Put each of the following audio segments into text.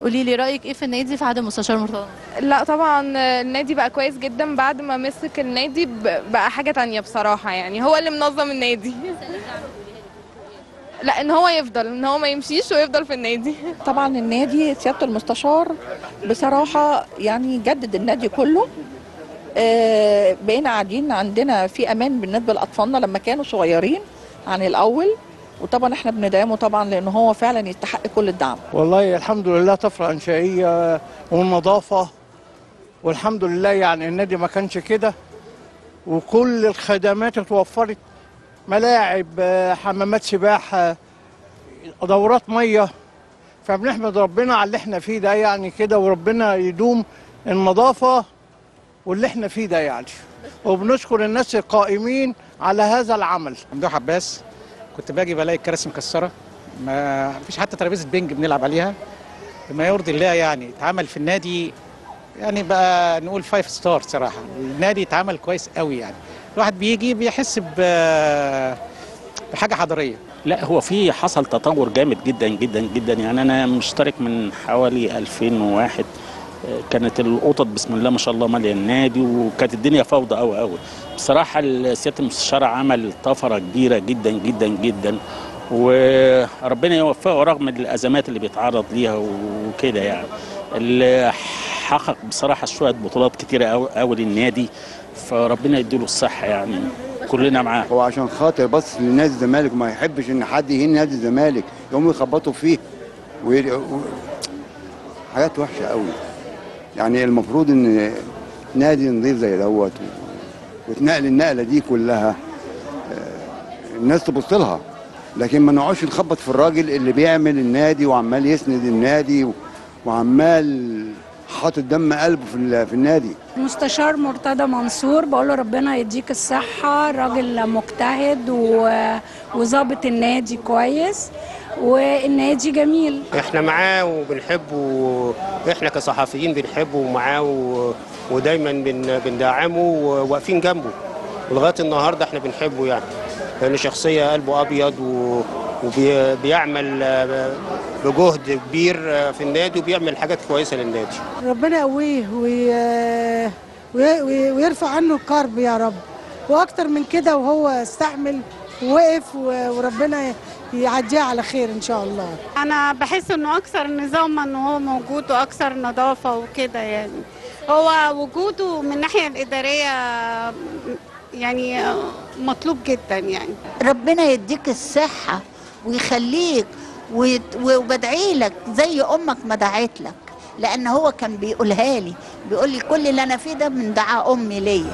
قولي لي رايك ايه في النادي في عدم مستشار مرتضى لا طبعا النادي بقى كويس جدا بعد ما مسك النادي ب- بقى حاجة تانية بصراحة يعني هو اللي منظم النادي لا ان هو يفضل ان هو ما يمشيش ويفضل في النادي طبعا النادي سياده المستشار بصراحه يعني جدد النادي كله آه، بقينا قاعدين عندنا في امان بالنسبه لاطفالنا لما كانوا صغيرين عن الاول وطبعا احنا بندعمه طبعا لان هو فعلا يستحق كل الدعم والله الحمد لله طفرة إنشائية والنظافة والحمد لله يعني النادي ما كانش كده وكل الخدمات اتوفرت ملاعب آه، حمامات سباحة دورات مية فبنحمد ربنا على اللي احنا فيه ده يعني كده وربنا يدوم النظافة واللي احنا فيه ده يعني وبنشكر الناس القائمين على هذا العمل ممدوح عباس كنت باجي بلاقي الكراسي مكسره ما فيش حتى ترابيزه بينج بنلعب عليها بما يرضي الله يعني اتعمل في النادي يعني بقى نقول فايف ستار صراحه النادي اتعمل كويس قوي يعني الواحد بيجي بيحس ب- بحاجه حضاريه لا هو في حصل تطور جامد جدا جدا جدا يعني انا مشترك من حوالي 2001 آه، كانت القطط بسم الله ما شاء الله ماليه النادي وكانت الدنيا فوضى قوي قوي بصراحه سياده المستشار عمل طفره كبيره جدا جدا جدا وربنا يوفقه رغم الازمات اللي بيتعرض ليها وكده يعني اللي حقق بصراحه شويه بطولات كتيره قوي قوي للنادي فربنا يديله الصحه يعني كلنا معاه هو عشان خاطر بس لنادي الزمالك ما يحبش ان حد يهين نادي الزمالك يقوموا يخبطوا فيه وي... و... حاجات وحشه قوي يعني المفروض ان نادي نظيف زي دوت و... وتنقل النقله دي كلها آه، الناس تبص لها لكن ما نقعدش نخبط في الراجل اللي بيعمل النادي وعمال يسند النادي و... وعمال حاطط دم قلبه في, ال... في النادي مستشار مرتضى منصور بقول له ربنا يديك الصحة راجل مجتهد و- وظابط النادي كويس والنادي جميل احنا معاه وبنحبه احنا كصحفيين بنحبه معاه و... ودايما بن... بندعمه وواقفين جنبه ولغايه النهارده احنا بنحبه يعني لانه شخصيه قلبه ابيض و... وبيعمل بجهد كبير في النادي وبيعمل حاجات كويسه للنادي ربنا يقويه وي... وي... وي- ويرفع عنه الكرب يا رب واكتر من كده وهو استحمل ووقف و- وربنا يعديها على خير ان شاء الله انا بحس انه اكثر نظاما ان هو موجود واكثر نظافه وكده يعني هو وجوده من الناحيه الاداريه يعني مطلوب جدا يعني ربنا يديك الصحة ويخليك ويت- وبدعي لك زي أمك ما دعيت لك لأن هو كان بيقولها لي بيقول لي كل اللي أنا فيه ده من دعاء أمي ليا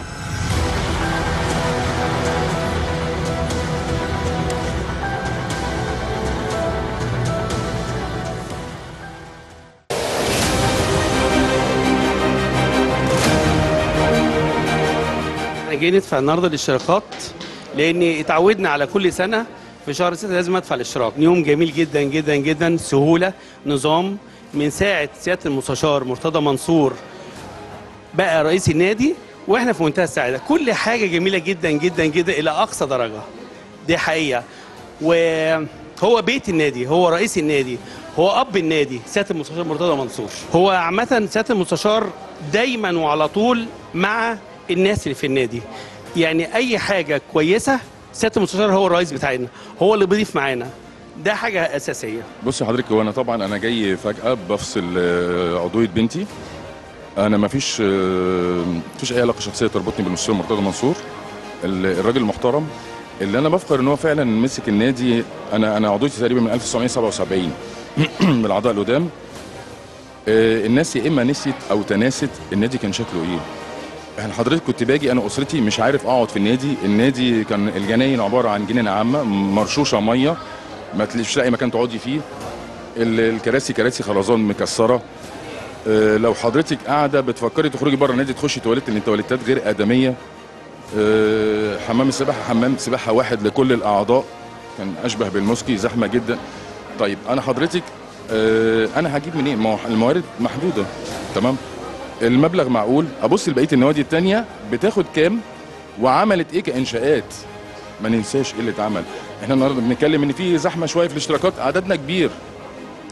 احنا جايين ندفع النهارده الاشتراكات لان اتعودنا على كل سنه في شهر 6 لازم ادفع الاشتراك يوم جميل جدا جدا جدا سهوله نظام من ساعه سياده المستشار مرتضى منصور بقى رئيس النادي واحنا في منتهى السعاده كل حاجه جميله جدا جدا جدا الى اقصى درجه دي حقيقه وهو بيت النادي هو رئيس النادي هو اب النادي سياده المستشار مرتضى منصور هو عامه سياده المستشار دايما وعلى طول مع الناس اللي في النادي يعني اي حاجه كويسه سياده المستشار هو الرئيس بتاعنا هو اللي بيضيف معانا ده حاجه اساسيه بص حضرتك هو انا طبعا انا جاي فجاه بفصل آه، عضويه بنتي انا ما فيش آه، فيش اي علاقه شخصيه تربطني بالمستشار مرتضى منصور ال- الراجل المحترم اللي انا بفخر ان هو فعلا مسك النادي انا انا عضويتي تقريبا من 1977 من الاعضاء القدام آه، الناس يا اما نسيت او تناست النادي كان شكله ايه احنا حضرتك كنت باجي انا اسرتي مش عارف اقعد في النادي النادي كان الجناين عباره عن جنينه عامه مرشوشه ميه ما تلاقيش لاقي مكان تقعدي فيه ال- الكراسي كراسي خرزان مكسره آه، لو حضرتك قاعده بتفكري تخرجي بره النادي تخشي تواليت لان التواليتات غير ادميه آه، حمام السباحه حمام سباحه واحد لكل الاعضاء كان اشبه بالموسكي زحمه جدا طيب انا حضرتك آه، انا هجيب منين ما هو الموارد محدوده تمام المبلغ معقول ابص لبقيه النوادي التانية بتاخد كام وعملت ايه كانشاءات ما ننساش ايه اللي اتعمل احنا النهارده بنتكلم ان في زحمه شويه في الاشتراكات عددنا كبير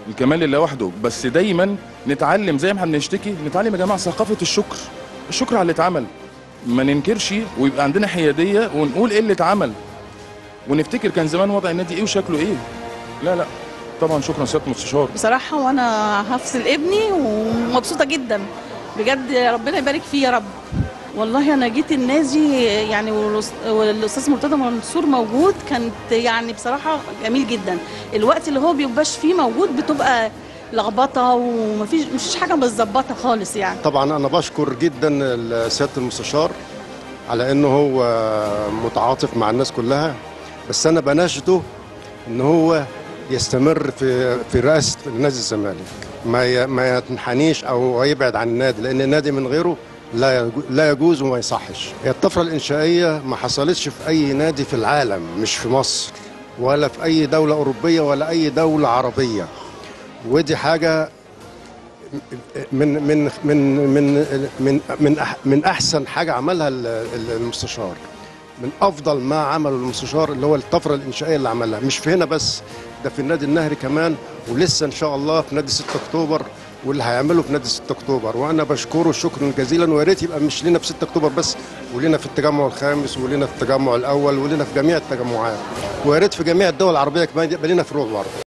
الكمال لله وحده بس دايما نتعلم زي ما احنا بنشتكي نتعلم يا جماعه ثقافه الشكر الشكر على اللي اتعمل ما ننكرش ويبقى عندنا حياديه ونقول ايه اللي اتعمل ونفتكر كان زمان وضع النادي ايه وشكله ايه لا لا طبعا شكرا سياده المستشار بصراحة وأنا هفصل ابني ومبسوطة جدا بجد ربنا يبارك فيه يا رب والله أنا جيت النادي يعني والأس- والأستاذ مرتضى منصور موجود كانت يعني بصراحة جميل جدا الوقت اللي هو بيبقاش فيه موجود بتبقى لخبطة ومفيش مش حاجة متظبطة خالص يعني طبعا انا بشكر جدا سياده المستشار على انه هو متعاطف مع الناس كلها بس انا بناشده ان هو يستمر في في رئاسه نادي الزمالك ما ي- ما ينحنيش او يبعد عن النادي لان النادي من غيره لا يجو- لا يجوز وما يصحش هي الطفره الانشائيه ما حصلتش في اي نادي في العالم مش في مصر ولا في اي دوله اوروبيه ولا اي دوله عربيه ودي حاجه من من من من من من أح- من احسن حاجه عملها ال- ال- المستشار من افضل ما عمله المستشار اللي هو الطفره الانشائيه اللي عملها مش في هنا بس ده في النادي النهري كمان ولسه ان شاء الله في نادي 6 اكتوبر واللي هيعمله في نادي 6 اكتوبر وانا بشكره شكرا جزيلا ويا ريت يبقى مش لنا في 6 اكتوبر بس ولنا في التجمع الخامس ولنا في التجمع الاول ولنا في جميع التجمعات ويا ريت في جميع الدول العربيه كمان يبقى لنا فروع برضه